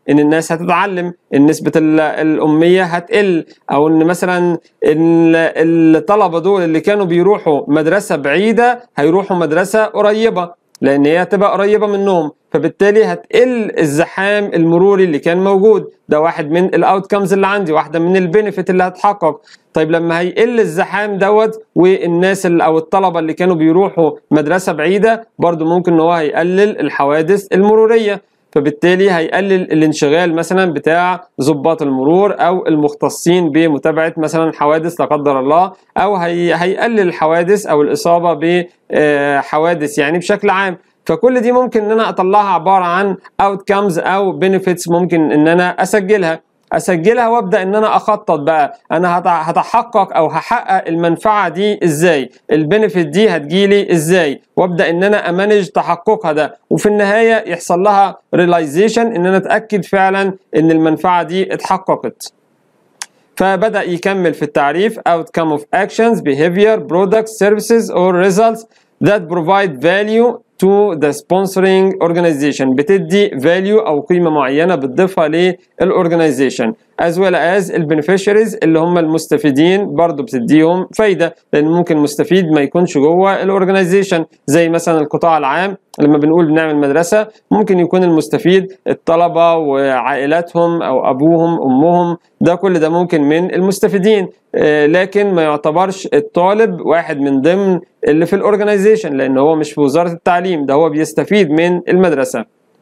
ان الناس هتتعلم ان نسبه ال- الاميه هتقل او ان مثلا ال- الطلبه دول اللي كانوا بيروحوا مدرسه بعيده هيروحوا مدرسه قريبه لان هي هتبقى قريبه منهم فبالتالي هتقل الزحام المروري اللي كان موجود ده واحد من الاوتكمز اللي عندي واحده من البينفيت اللي هتحقق طيب لما هيقل الزحام دوت والناس اللي او الطلبه اللي كانوا بيروحوا مدرسه بعيده برضو ممكن ان هو هيقلل الحوادث المروريه فبالتالي هيقلل الانشغال مثلا بتاع ضباط المرور او المختصين بمتابعه مثلا حوادث لا قدر الله او هي هيقلل الحوادث او الاصابه بحوادث يعني بشكل عام فكل دي ممكن ان انا اطلعها عباره عن outcomes او benefits ممكن ان انا اسجلها اسجلها وابدا ان انا اخطط بقى انا هت- هتحقق او هحقق المنفعه دي ازاي البنفيت دي هتجيلي ازاي وابدا ان انا امانج تحققها ده وفي النهايه يحصل لها ريلايزيشن ان انا اتاكد فعلا ان المنفعه دي اتحققت فبدأ يكمل في التعريف outcome of actions, behavior, products, services or results that provide value to the sponsoring organization بتدي value أو قيمة معينة بتضيفها للorganization as well as البنفيشريز اللي هم المستفيدين برضو بتديهم فايدة لأن ممكن مستفيد ما يكونش جوه الاورجنايزيشن زي مثلا القطاع العام لما بنقول بنعمل مدرسة ممكن يكون المستفيد الطلبة وعائلاتهم أو أبوهم أمهم ده كل ده ممكن من المستفيدين آه، لكن ما يعتبرش الطالب واحد من ضمن اللي في الاورجنايزيشن لأن هو مش في وزارة التعليم ده هو بيستفيد من المدرسة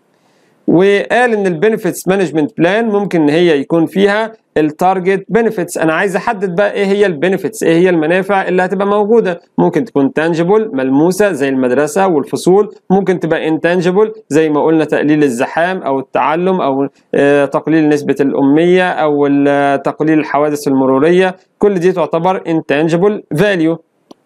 وقال ان البنفيتس مانجمنت بلان ممكن ان هي يكون فيها التارجت بنفيتس انا عايز احدد بقى ايه هي البنفيتس ايه هي المنافع اللي هتبقى موجوده ممكن تكون تانجبل ملموسه زي المدرسه والفصول ممكن تبقى انتانجبل زي ما قلنا تقليل الزحام او التعلم او آه، تقليل نسبه الاميه او ال- تقليل الحوادث المروريه كل دي تعتبر انتانجبل فاليو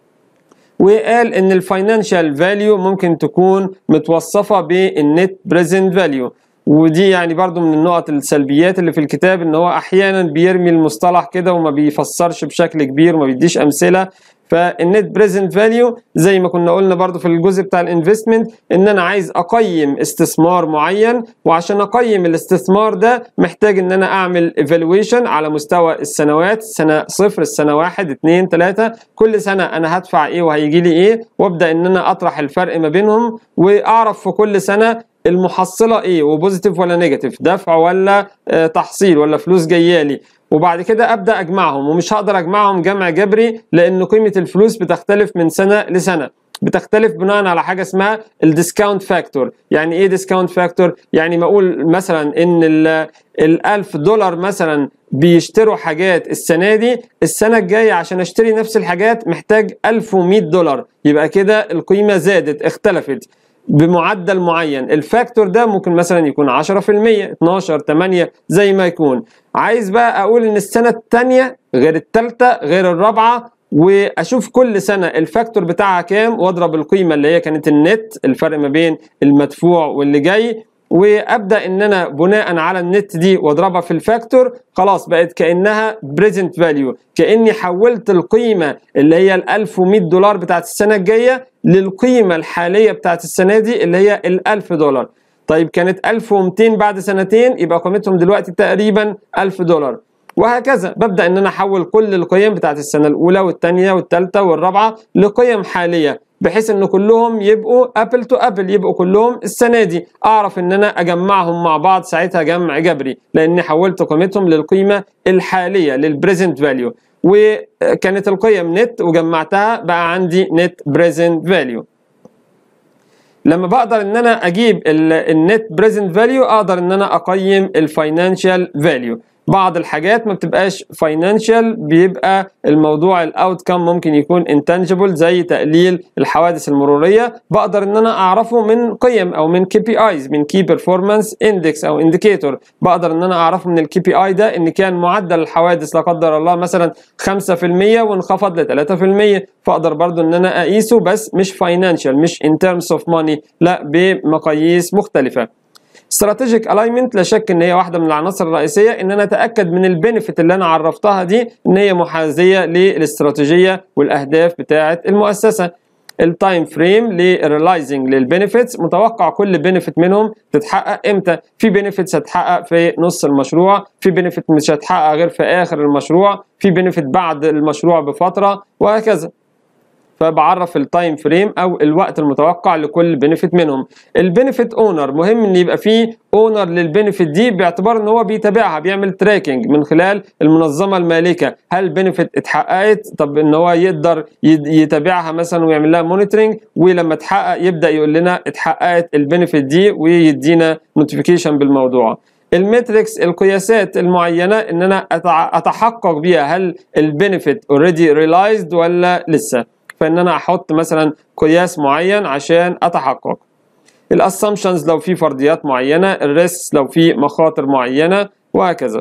وقال ان الفاينانشال فاليو ممكن تكون متوصفه بالنت بريزنت فاليو ودي يعني برضو من النقط السلبيات اللي في الكتاب ان هو احيانا بيرمي المصطلح كده وما بيفسرش بشكل كبير وما بيديش امثله فالنت بريزنت فاليو زي ما كنا قلنا برضو في الجزء بتاع الانفستمنت ان انا عايز اقيم استثمار معين وعشان اقيم الاستثمار ده محتاج ان انا اعمل ايفالويشن على مستوى السنوات سنه صفر السنه واحد اتنين تلاته كل سنه انا هدفع ايه وهيجي لي ايه وابدا ان انا اطرح الفرق ما بينهم واعرف في كل سنه المحصله ايه وبوزيتيف ولا نيجاتيف دفع ولا آه، تحصيل ولا فلوس جايه لي وبعد كده ابدا اجمعهم ومش هقدر اجمعهم جمع جبري لان قيمه الفلوس بتختلف من سنه لسنه بتختلف بناء على حاجه اسمها الديسكاونت فاكتور يعني ايه ديسكاونت فاكتور يعني ما اقول مثلا ان ال 1000 دولار مثلا بيشتروا حاجات السنه دي السنه الجايه عشان اشتري نفس الحاجات محتاج 1100 دولار يبقى كده القيمه زادت اختلفت بمعدل معين الفاكتور ده ممكن مثلا يكون 10% 12 8 زي ما يكون عايز بقى اقول ان السنه الثانيه غير الثالثه غير الرابعه واشوف كل سنه الفاكتور بتاعها كام واضرب القيمه اللي هي كانت النت الفرق ما بين المدفوع واللي جاي وابدا ان انا بناء على النت دي واضربها في الفاكتور خلاص بقت كانها بريزنت فاليو كاني حولت القيمه اللي هي ال 1100 دولار بتاعت السنه الجايه للقيمه الحاليه بتاعت السنه دي اللي هي ال 1000 دولار طيب كانت 1200 بعد سنتين يبقى قيمتهم دلوقتي تقريبا 1000 دولار وهكذا ببدا ان انا احول كل القيم بتاعت السنه الاولى والثانيه والثالثه والرابعه لقيم حاليه بحيث ان كلهم يبقوا ابل تو ابل يبقوا كلهم السنه دي اعرف ان انا اجمعهم مع بعض ساعتها جمع جبري لاني حولت قيمتهم للقيمه الحاليه للبريزنت فاليو وكانت القيم نت وجمعتها بقى عندي نت بريزنت فاليو لما بقدر ان انا اجيب النت بريزنت فاليو اقدر ان انا اقيم الفاينانشال فاليو بعض الحاجات ما بتبقاش فاينانشال بيبقى الموضوع الاوتكم ممكن يكون انتنجبل زي تقليل الحوادث المروريه بقدر ان انا اعرفه من قيم او من كي بي ايز من كي بيرفورمانس اندكس او انديكيتور بقدر ان انا اعرفه من الكي بي اي ده ان كان معدل الحوادث لا قدر الله مثلا 5% وانخفض ل 3% فاقدر برضو ان انا اقيسه بس مش فاينانشال مش ان ترمز اوف ماني لا بمقاييس مختلفه استراتيجيك الاينمنت لا شك ان هي واحده من العناصر الرئيسيه ان انا اتاكد من البنفيت اللي انا عرفتها دي ان هي محاذيه للاستراتيجيه والاهداف بتاعه المؤسسه التايم فريم للريلايزنج للبنفيتس متوقع كل بنفيت منهم تتحقق امتى في بنفيتس هتحقق في نص المشروع في بنفيت مش هتحقق غير في اخر المشروع في بنفيت بعد المشروع بفتره وهكذا فبعرف التايم فريم او الوقت المتوقع لكل بنفيت منهم البنفيت اونر مهم ان يبقى فيه اونر للبنفيت دي باعتبار ان هو بيتابعها بيعمل تراكنج من خلال المنظمه المالكه هل البنفيت اتحققت طب ان هو يقدر يتابعها مثلا ويعمل لها مونيتورنج ولما تحقق يبدا يقول لنا اتحققت البنفيت دي ويدينا نوتيفيكيشن بالموضوع المتركس القياسات المعينه ان انا اتحقق بيها هل البنفيت اوريدي ريلايزد ولا لسه فان انا احط مثلا قياس معين عشان اتحقق الاسامبشنز لو في فرضيات معينه الريسكس لو في مخاطر معينه وهكذا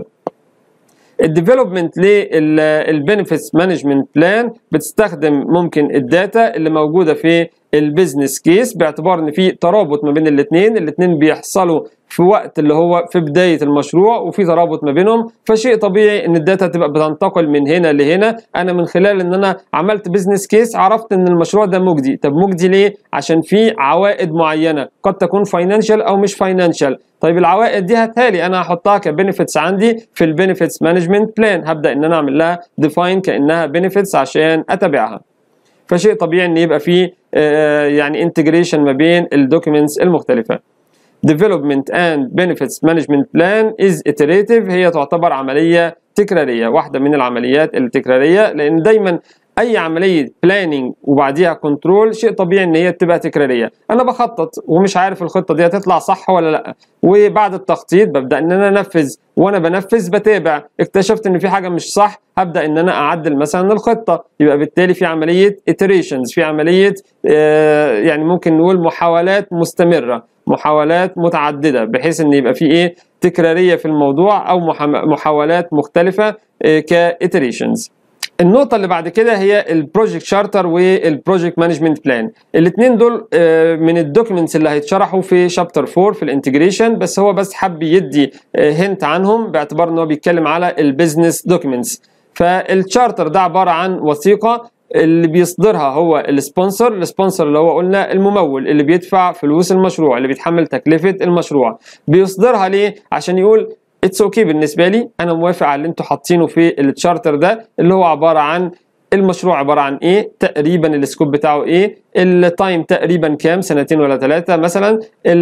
الديفلوبمنت للبنفيتس مانجمنت بلان بتستخدم ممكن الداتا اللي موجوده في البيزنس كيس باعتبار ان في ترابط ما بين الاثنين الاثنين بيحصلوا في وقت اللي هو في بدايه المشروع وفي ترابط ما بينهم فشيء طبيعي ان الداتا تبقى بتنتقل من هنا لهنا انا من خلال ان انا عملت بزنس كيس عرفت ان المشروع ده مجدي طب مجدي ليه عشان في عوائد معينه قد تكون فاينانشال او مش فاينانشال طيب العوائد دي هتهالي انا هحطها كبنفيتس عندي في البنفيتس مانجمنت بلان هبدا ان انا اعمل لها ديفاين كانها بنفيتس عشان اتابعها فشيء طبيعي ان يبقى فيه يعني انتجريشن ما بين الدوكيومنتس المختلفه development and benefits management plan is iterative هي تعتبر عملية تكرارية واحدة من العمليات التكرارية لأن دايما اي عمليه بلاننج وبعديها كنترول شيء طبيعي ان هي تبقى تكراريه انا بخطط ومش عارف الخطه دي هتطلع صح ولا لا وبعد التخطيط ببدا ان انا انفذ وانا بنفذ بتابع اكتشفت ان في حاجه مش صح هبدا ان انا اعدل مثلا الخطه يبقى بالتالي في عمليه iterations في عمليه آه يعني ممكن نقول محاولات مستمره محاولات متعدده بحيث ان يبقى في ايه تكراريه في الموضوع او محاولات مختلفه إيه كايتريشنز النقطة اللي بعد كده هي البروجكت شارتر والبروجكت مانجمنت بلان الاثنين دول من الدوكيومنتس اللي هيتشرحوا في شابتر 4 في الانتجريشن بس هو بس حب يدي هنت عنهم باعتبار ان هو بيتكلم على البيزنس دوكيومنتس فالشارتر ده عبارة عن وثيقة اللي بيصدرها هو السبونسر السبونسر اللي هو قلنا الممول اللي بيدفع فلوس المشروع اللي بيتحمل تكلفة المشروع بيصدرها ليه عشان يقول اتس اوكي okay بالنسبه لي انا موافق على اللي انتوا حاطينه في التشارتر ده اللي هو عباره عن المشروع عباره عن ايه تقريبا السكوب بتاعه ايه التايم تقريبا كام سنتين ولا ثلاثه مثلا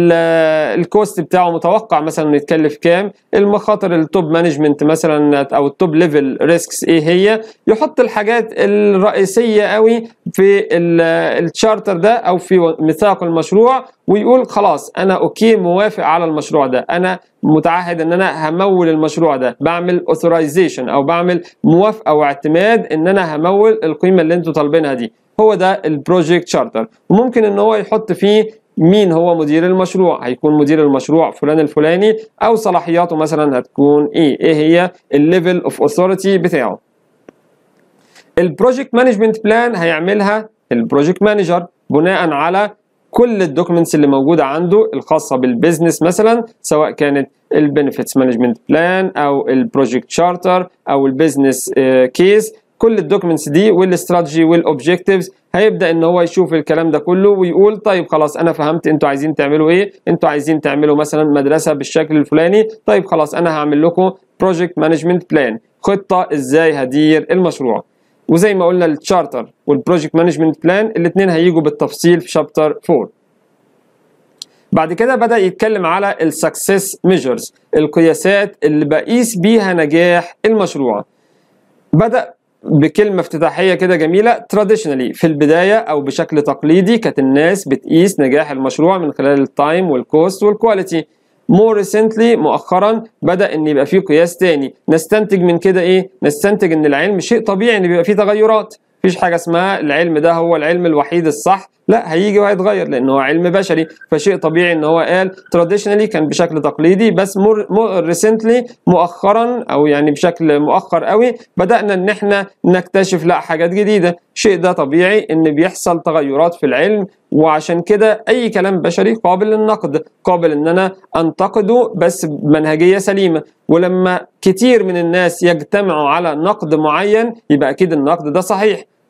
الكوست بتاعه متوقع مثلا انه يتكلف كام المخاطر التوب مانجمنت مثلا او التوب ليفل ريسكس ايه هي يحط الحاجات الرئيسيه قوي في التشارتر ده او في ميثاق المشروع ويقول خلاص انا اوكي موافق على المشروع ده انا متعهد ان انا همول المشروع ده بعمل اوثرايزيشن او بعمل موافقه واعتماد ان انا همول القيمه اللي انتوا طالبينها دي هو ده البروجكت شارتر وممكن ان هو يحط فيه مين هو مدير المشروع هيكون مدير المشروع فلان الفلاني او صلاحياته مثلا هتكون ايه ايه هي الليفل اوف اوثوريتي بتاعه البروجكت مانجمنت بلان هيعملها البروجكت مانجر بناء على كل الدوكيومنتس اللي موجوده عنده الخاصه بالبيزنس مثلا سواء كانت البنفيتس مانجمنت بلان او البروجكت شارتر او البيزنس كيس كل الدوكيومنتس دي والاستراتيجي والاوبجكتيفز هيبدا ان هو يشوف الكلام ده كله ويقول طيب خلاص انا فهمت انتوا عايزين تعملوا ايه انتوا عايزين تعملوا مثلا مدرسه بالشكل الفلاني طيب خلاص انا هعمل لكم بروجكت مانجمنت بلان خطه ازاي هدير المشروع وزي ما قلنا التشارتر والبروجكت مانجمنت بلان الاثنين هيجوا بالتفصيل في شابتر 4 بعد كده بدا يتكلم على السكسس ميجرز القياسات اللي بقيس بيها نجاح المشروع بدا بكلمه افتتاحيه كده جميله traditionally في البدايه او بشكل تقليدي كانت الناس بتقيس نجاح المشروع من خلال التايم والكوست والكواليتي more recently مؤخرا بدا ان يبقى فيه قياس تاني نستنتج من كده ايه نستنتج ان العلم شيء طبيعي ان بيبقى فيه تغيرات مفيش حاجه اسمها العلم ده هو العلم الوحيد الصح لا هيجي وهيتغير لان هو علم بشري فشيء طبيعي ان هو قال traditionally كان بشكل تقليدي بس مور ريسنتلي مؤخرا او يعني بشكل مؤخر قوي بدانا ان احنا نكتشف لا حاجات جديده شيء ده طبيعي ان بيحصل تغيرات في العلم وعشان كده اي كلام بشري قابل للنقد قابل ان انا انتقده بس بمنهجيه سليمه ولما كتير من الناس يجتمعوا على نقد معين يبقى اكيد النقد ده صحيح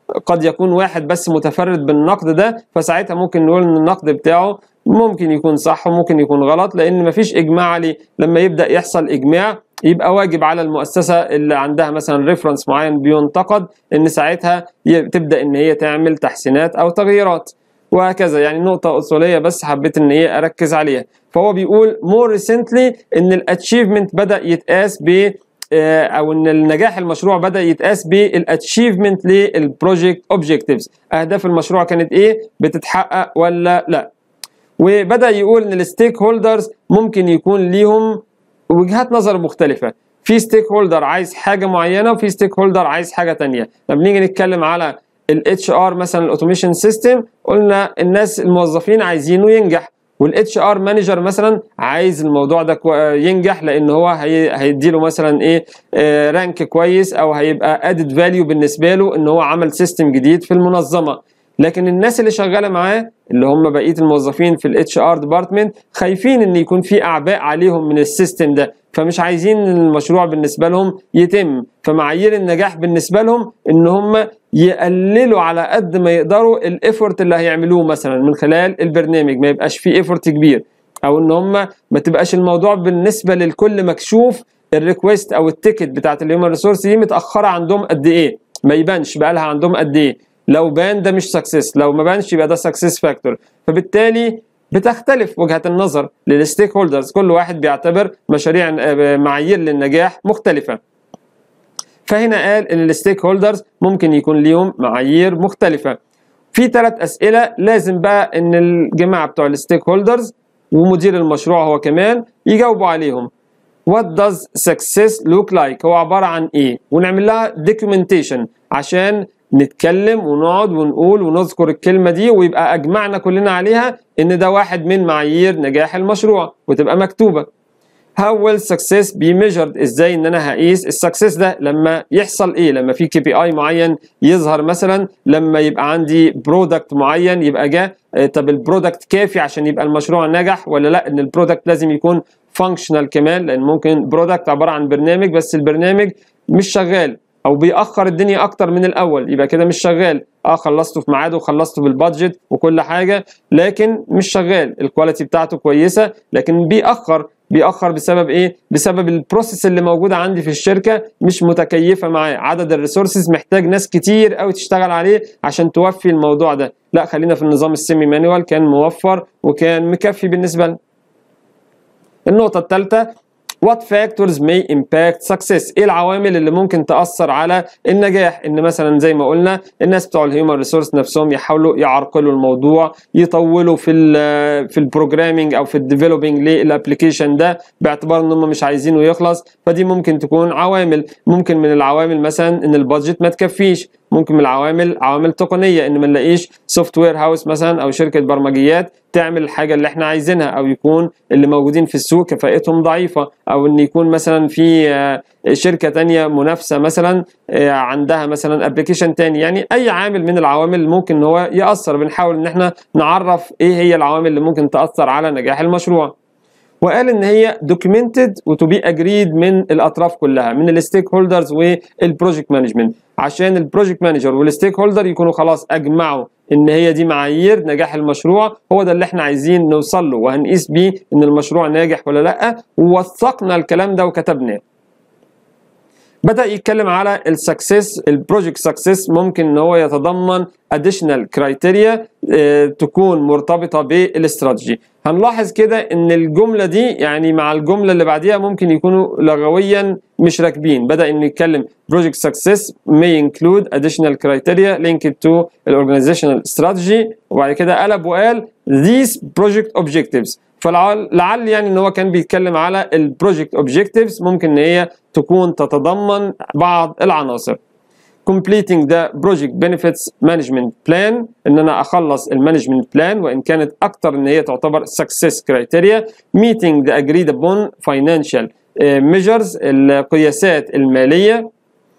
قد يكون واحد بس متفرد بالنقد ده فساعتها ممكن نقول ان النقد بتاعه ممكن يكون صح وممكن يكون غلط لان مفيش اجماع عليه لما يبدا يحصل اجماع يبقى واجب على المؤسسه اللي عندها مثلا ريفرنس معين بينتقد ان ساعتها تبدا ان هي تعمل تحسينات او تغييرات وهكذا يعني نقطة أصولية بس حبيت إن هي أركز عليها فهو بيقول more recently إن الاتشيفمنت بدأ يتقاس ب او ان النجاح المشروع بدا يتقاس بالاتشيفمنت للبروجكت اوبجكتيفز اهداف المشروع كانت ايه بتتحقق ولا لا وبدا يقول ان الستيك هولدرز ممكن يكون ليهم وجهات نظر مختلفه في ستيك هولدر عايز حاجه معينه وفي ستيك هولدر عايز حاجه تانية لما نيجي نتكلم على الاتش ار مثلا الاوتوميشن سيستم قلنا الناس الموظفين عايزينه ينجح والاتش ار مانجر مثلا عايز الموضوع ده ينجح لان هو هي هيديله مثلا ايه آه رانك كويس او هيبقى ادد فاليو بالنسبه له ان هو عمل سيستم جديد في المنظمه لكن الناس اللي شغاله معاه اللي هم بقيه الموظفين في الاتش ار ديبارتمنت خايفين ان يكون في اعباء عليهم من السيستم ده فمش عايزين المشروع بالنسبه لهم يتم فمعايير النجاح بالنسبه لهم ان هم يقللوا على قد ما يقدروا الايفورت اللي هيعملوه مثلا من خلال البرنامج ما يبقاش فيه ايفورت كبير او ان هم ما تبقاش الموضوع بالنسبه للكل مكشوف الريكوست او التيكت بتاعت الهيومن ريسورس دي متاخره عندهم قد ايه ما يبانش بقى لها عندهم قد ايه لو بان ده مش سكسس لو ما بانش يبقى ده سكسس فاكتور فبالتالي بتختلف وجهه النظر للستيك هولدرز كل واحد بيعتبر مشاريع معايير للنجاح مختلفه فهنا قال ان الستيك هولدرز ممكن يكون ليهم معايير مختلفه في ثلاث اسئله لازم بقى ان الجماعه بتوع الستيك هولدرز ومدير المشروع هو كمان يجاوبوا عليهم What does success look like هو عبارة عن ايه ونعمل لها documentation عشان نتكلم ونقعد ونقول ونذكر الكلمة دي ويبقى أجمعنا كلنا عليها إن ده واحد من معايير نجاح المشروع وتبقى مكتوبة. How will success be measured؟ إزاي إن أنا هقيس السكسس ده لما يحصل إيه؟ لما في كي بي آي معين يظهر مثلا لما يبقى عندي برودكت معين يبقى جه طب البرودكت كافي عشان يبقى المشروع نجح ولا لا؟ إن البرودكت لازم يكون فانكشنال كمان لأن ممكن برودكت عبارة عن برنامج بس البرنامج مش شغال او بيأخر الدنيا اكتر من الاول يبقى كده مش شغال اه خلصته في ميعاده وخلصته بالبادجت وكل حاجه لكن مش شغال الكواليتي بتاعته كويسه لكن بيأخر بيأخر بسبب ايه؟ بسبب البروسيس اللي موجوده عندي في الشركه مش متكيفه معاه، عدد الريسورسز محتاج ناس كتير قوي تشتغل عليه عشان توفي الموضوع ده، لا خلينا في النظام السيمي مانوال كان موفر وكان مكفي بالنسبه لنا. النقطه الثالثه What factors may impact success؟ ايه العوامل اللي ممكن تأثر على النجاح؟ ان مثلا زي ما قلنا الناس بتوع الهيومن ريسورس نفسهم يحاولوا يعرقلوا الموضوع، يطولوا في ال في البروجرامينج او في الديفلوبينج للابلكيشن ده باعتبار ان هم مش عايزينه يخلص، فدي ممكن تكون عوامل، ممكن من العوامل مثلا ان البادجت ما تكفيش، ممكن من العوامل عوامل تقنيه ان ما نلاقيش سوفت وير هاوس مثلا او شركه برمجيات تعمل الحاجه اللي احنا عايزينها او يكون اللي موجودين في السوق كفاءتهم ضعيفه او ان يكون مثلا في شركه تانية منافسه مثلا عندها مثلا ابلكيشن تاني يعني اي عامل من العوامل اللي ممكن ان هو ياثر بنحاول ان احنا نعرف ايه هي العوامل اللي ممكن تاثر على نجاح المشروع وقال ان هي دوكيومنتد وتو بي اجريد من الاطراف كلها من الستيك هولدرز والبروجكت مانجمنت عشان البروجكت مانجر والستيك هولدر يكونوا خلاص اجمعوا ان هي دي معايير نجاح المشروع هو ده اللي احنا عايزين نوصل له وهنقيس بيه ان المشروع ناجح ولا لا ووثقنا الكلام ده وكتبناه بدا يتكلم على السكسس البروجكت سكسس ممكن ان هو يتضمن اديشنال كرايتيريا تكون مرتبطه بالاستراتيجي هنلاحظ كده ان الجمله دي يعني مع الجمله اللي بعديها ممكن يكونوا لغويا مش راكبين بدا انه يتكلم project success may include additional criteria linked to organizational strategy وبعد كده قلب وقال these project objectives فلعل يعني ان هو كان بيتكلم على البروجكت اوبجكتيفز ممكن ان هي تكون تتضمن بعض العناصر completing the project benefits management plan ان انا اخلص المانجمنت بلان وان كانت اكتر ان هي تعتبر success criteria meeting the agreed upon financial measures القياسات الماليه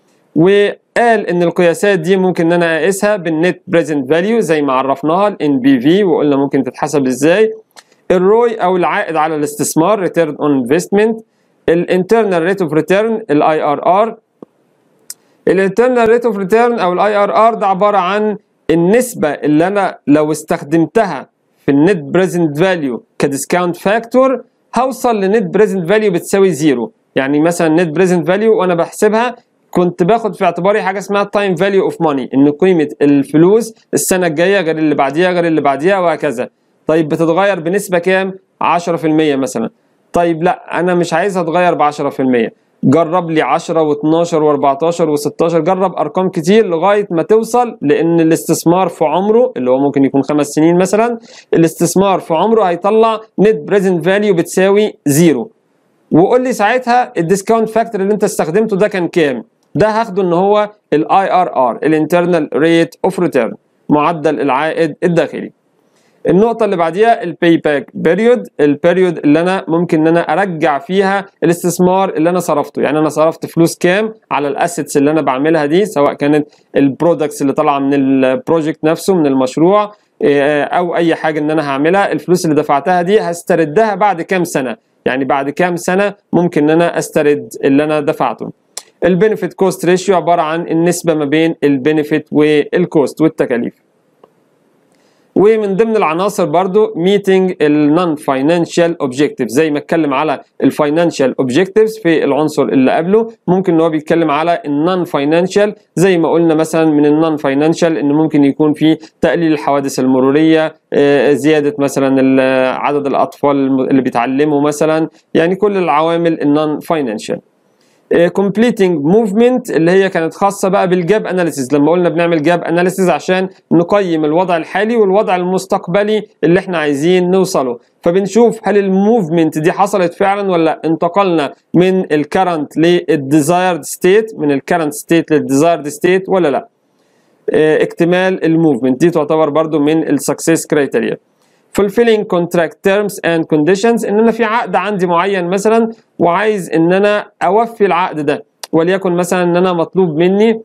وقال ان القياسات دي ممكن ان انا اقيسها بالنت بريزنت فاليو زي ما عرفناها الان بي في وقلنا ممكن تتحسب ازاي الروي او العائد على الاستثمار ريتيرن اون انفستمنت الانترنال ريت اوف ريتيرن الاي ار ار الانترنال ريت اوف ريتيرن او الاي ار ار ده عباره عن النسبه اللي انا لو استخدمتها في النت بريزنت فاليو كديسكاونت فاكتور هوصل لنت بريزنت فاليو بتساوي زيرو يعني مثلا نت بريزنت فاليو وانا بحسبها كنت باخد في اعتباري حاجه اسمها تايم فاليو اوف ماني ان قيمه الفلوس السنه الجايه غير اللي بعديها غير اللي بعديها وهكذا طيب بتتغير بنسبه كام 10% مثلا طيب لا انا مش عايزها تتغير ب 10% جرب لي 10 و12 و14 و16 جرب ارقام كتير لغايه ما توصل لان الاستثمار في عمره اللي هو ممكن يكون خمس سنين مثلا الاستثمار في عمره هيطلع نت بريزنت فاليو بتساوي زيرو وقول لي ساعتها الديسكاونت فاكتور اللي انت استخدمته ده كان كام ده هاخده ان هو الاي ار ار الانترنال ريت اوف ريتيرن معدل العائد الداخلي النقطة اللي بعديها الباي باك بيريود البيريود اللي انا ممكن ان انا ارجع فيها الاستثمار اللي انا صرفته يعني انا صرفت فلوس كام على الاسيتس اللي انا بعملها دي سواء كانت البرودكتس اللي طالعة من البروجكت نفسه من المشروع او اي حاجة ان انا هعملها الفلوس اللي دفعتها دي هستردها بعد كام سنة يعني بعد كام سنة ممكن ان انا استرد اللي انا دفعته البنفيت كوست ريشيو عبارة عن النسبة ما بين البنفيت والكوست والتكاليف ومن ضمن العناصر برضو ميتنج النون فاينانشال اوبجيكتيف زي ما اتكلم على الفاينانشال اوبجيكتيفز في العنصر اللي قبله ممكن ان هو بيتكلم على النون فاينانشال زي ما قلنا مثلا من النون فاينانشال ان ممكن يكون في تقليل الحوادث المروريه زياده مثلا عدد الاطفال اللي بيتعلموا مثلا يعني كل العوامل النون فاينانشال كومبليتنج موفمنت اللي هي كانت خاصه بقى بالجاب اناليسيز لما قلنا بنعمل جاب اناليسيز عشان نقيم الوضع الحالي والوضع المستقبلي اللي احنا عايزين نوصله فبنشوف هل الموفمنت دي حصلت فعلا ولا انتقلنا من الكرنت للديزايرد ستيت من الكرنت ستيت للديزايرد ستيت ولا لا اكتمال الموفمنت دي تعتبر برضو من السكسس كرايتيريا fulfilling contract terms and conditions ان انا في عقد عندي معين مثلا وعايز ان انا اوفي العقد ده وليكن مثلا ان انا مطلوب مني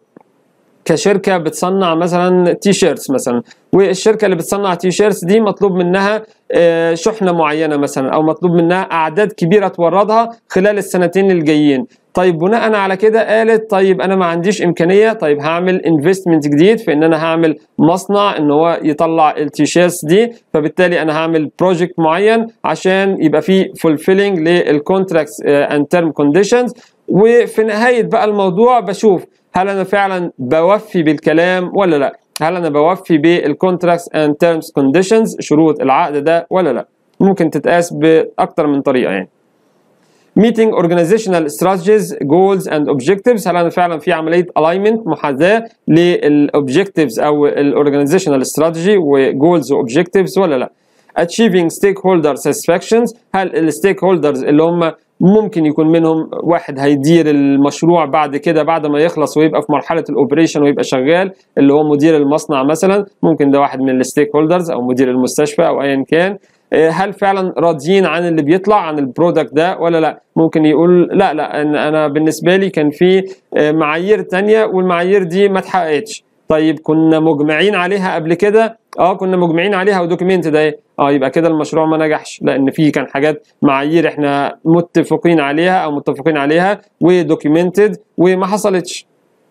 كشركه بتصنع مثلا تي شيرتس مثلا والشركه اللي بتصنع تي شيرتس دي مطلوب منها شحنه معينه مثلا او مطلوب منها اعداد كبيره توردها خلال السنتين الجايين طيب بناء على كده قالت طيب انا ما عنديش امكانيه طيب هعمل انفستمنت جديد في ان انا هعمل مصنع ان هو يطلع التيشيرتس دي فبالتالي انا هعمل بروجكت معين عشان يبقى فيه فولفيلنج للكونتراكتس اند تيرم كونديشنز وفي نهايه بقى الموضوع بشوف هل انا فعلا بوفي بالكلام ولا لا هل انا بوفي بالكونتراكتس اند تيرمز كونديشنز شروط العقد ده ولا لا ممكن تتقاس باكتر من طريقه يعني meeting organizational strategies goals and objectives هل انا فعلا في عمليه alignment محاذاه للاوبجكتيفز او الاورجانيزيشنال strategy وجولز واوبجكتيفز ولا لا achieving stakeholder satisfactions هل الستيك هولدرز اللي هم ممكن يكون منهم واحد هيدير المشروع بعد كده بعد ما يخلص ويبقى في مرحله الاوبريشن ويبقى شغال اللي هو مدير المصنع مثلا ممكن ده واحد من الستيك هولدرز او مدير المستشفى او ايا كان هل فعلا راضيين عن اللي بيطلع عن البرودكت ده ولا لا ممكن يقول لا لا انا بالنسبه لي كان في معايير تانية والمعايير دي ما اتحققتش طيب كنا مجمعين عليها قبل كده اه كنا مجمعين عليها ودوكيمنت ده اه يبقى كده المشروع ما نجحش لان في كان حاجات معايير احنا متفقين عليها او متفقين عليها ودوكيومنتد وما حصلتش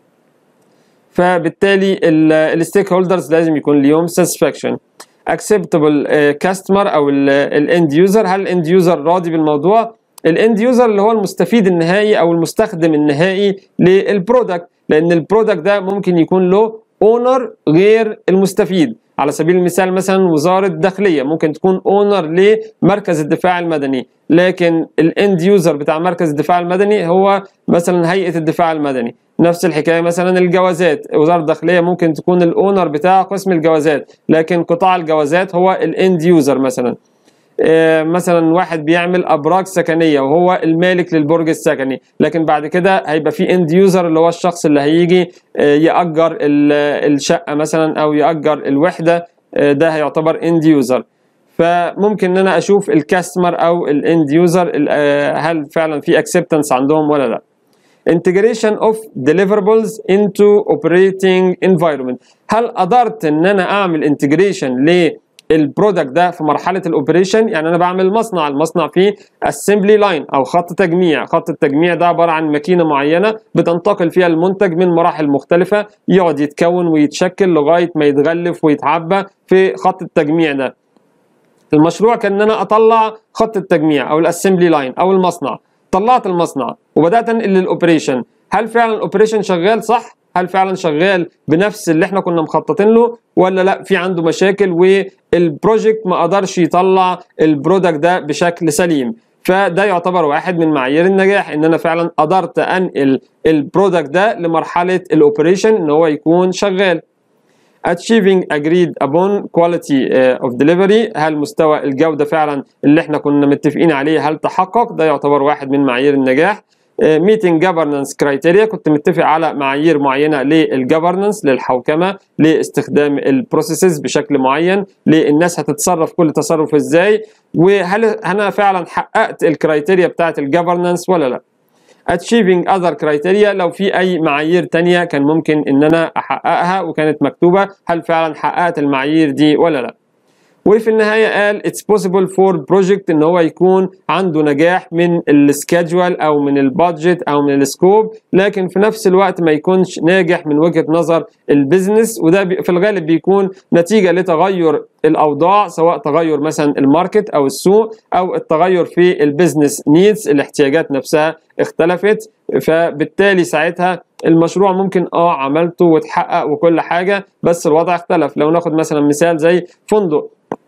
فبالتالي الستيك هولدرز لازم يكون ليهم ساتسفاكشن acceptable كاستمر او الاند يوزر هل الاند يوزر راضي بالموضوع الاند يوزر اللي هو المستفيد النهائي او المستخدم النهائي للبرودكت لان البرودكت ده ممكن يكون له اونر غير المستفيد على سبيل المثال مثلا وزاره الداخليه ممكن تكون اونر لمركز الدفاع المدني لكن الاند يوزر بتاع مركز الدفاع المدني هو مثلا هيئه الدفاع المدني نفس الحكايه مثلا الجوازات وزاره الداخليه ممكن تكون الاونر بتاع قسم الجوازات لكن قطاع الجوازات هو الاند يوزر مثلا مثلا واحد بيعمل ابراج سكنيه وهو المالك للبرج السكني لكن بعد كده هيبقى في اند يوزر اللي هو الشخص اللي هيجي ياجر الشقه مثلا او ياجر الوحده ده هيعتبر اند يوزر فممكن ان انا اشوف الكاستمر او الاند يوزر هل فعلا في اكسبتنس عندهم ولا لا integration of deliverables into operating environment هل قدرت ان انا اعمل integration البرودكت ده في مرحله الاوبريشن يعني انا بعمل مصنع المصنع فيه اسمبلي لاين او خط تجميع خط التجميع ده عباره عن ماكينه معينه بتنتقل فيها المنتج من مراحل مختلفه يقعد يتكون ويتشكل لغايه ما يتغلف ويتعبى في خط التجميع ده المشروع كان ان انا اطلع خط التجميع او الاسمبلي لاين او المصنع طلعت المصنع وبدات انقل للاوبريشن هل فعلا الاوبريشن شغال صح هل فعلا شغال بنفس اللي احنا كنا مخططين له ولا لا في عنده مشاكل والبروجكت ما قدرش يطلع البرودكت ده بشكل سليم فده يعتبر واحد من معايير النجاح ان انا فعلا قدرت انقل البرودكت ده لمرحله الاوبريشن ان هو يكون شغال achieving agreed upon quality uh, of delivery هل مستوى الجودة فعلا اللي احنا كنا متفقين عليه هل تحقق ده يعتبر واحد من معايير النجاح uh, meeting governance criteria كنت متفق على معايير معينة للجفرنس للحوكمة لاستخدام البروسيسز بشكل معين للناس هتتصرف كل تصرف ازاي وهل انا فعلا حققت الكرايتيريا بتاعت الجفرنس ولا لا achieving other criteria لو في اي معايير تانية كان ممكن ان انا احققها وكانت مكتوبة هل فعلا حققت المعايير دي ولا لا وفي النهاية قال it's possible for project ان هو يكون عنده نجاح من السكادجول او من البادجت او من السكوب لكن في نفس الوقت ما يكونش ناجح من وجهة نظر البيزنس وده في الغالب بيكون نتيجة لتغير الاوضاع سواء تغير مثلا الماركت او السوق او التغير في البيزنس نيدز الاحتياجات نفسها اختلفت فبالتالي ساعتها المشروع ممكن اه عملته وتحقق وكل حاجه بس الوضع اختلف لو ناخد مثلا مثال زي فندق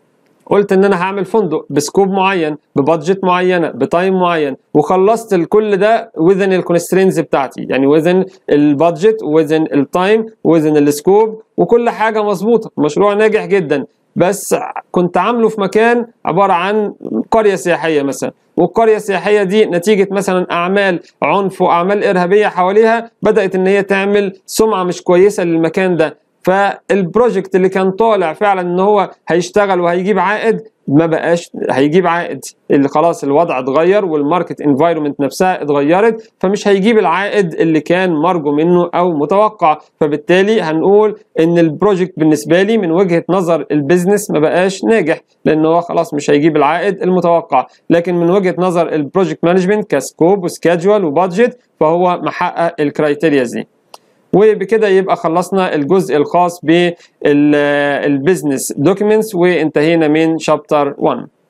قلت ان انا هعمل فندق بسكوب معين ببادجت معينه بتايم معين وخلصت كل ده وذن الكونسترينز بتاعتي يعني وذن البادجت وذن التايم وذن السكوب وكل حاجه مظبوطه مشروع ناجح جدا بس كنت عامله في مكان عباره عن قريه سياحيه مثلا والقريه السياحيه دي نتيجه مثلا اعمال عنف واعمال ارهابيه حواليها بدات ان هي تعمل سمعه مش كويسه للمكان ده فالبروجكت اللي كان طالع فعلا ان هو هيشتغل وهيجيب عائد ما بقاش هيجيب عائد اللي خلاص الوضع اتغير والماركت انفايرمنت نفسها اتغيرت فمش هيجيب العائد اللي كان مرجو منه او متوقع فبالتالي هنقول ان البروجكت بالنسبه لي من وجهه نظر البيزنس ما بقاش ناجح لان هو خلاص مش هيجيب العائد المتوقع لكن من وجهه نظر البروجكت مانجمنت كسكوب وسكادجول وبادجت فهو محقق الكرايتيريا دي وبكده يبقى خلصنا الجزء الخاص بالبيزنس دوكيومنتس وانتهينا من شابتر 1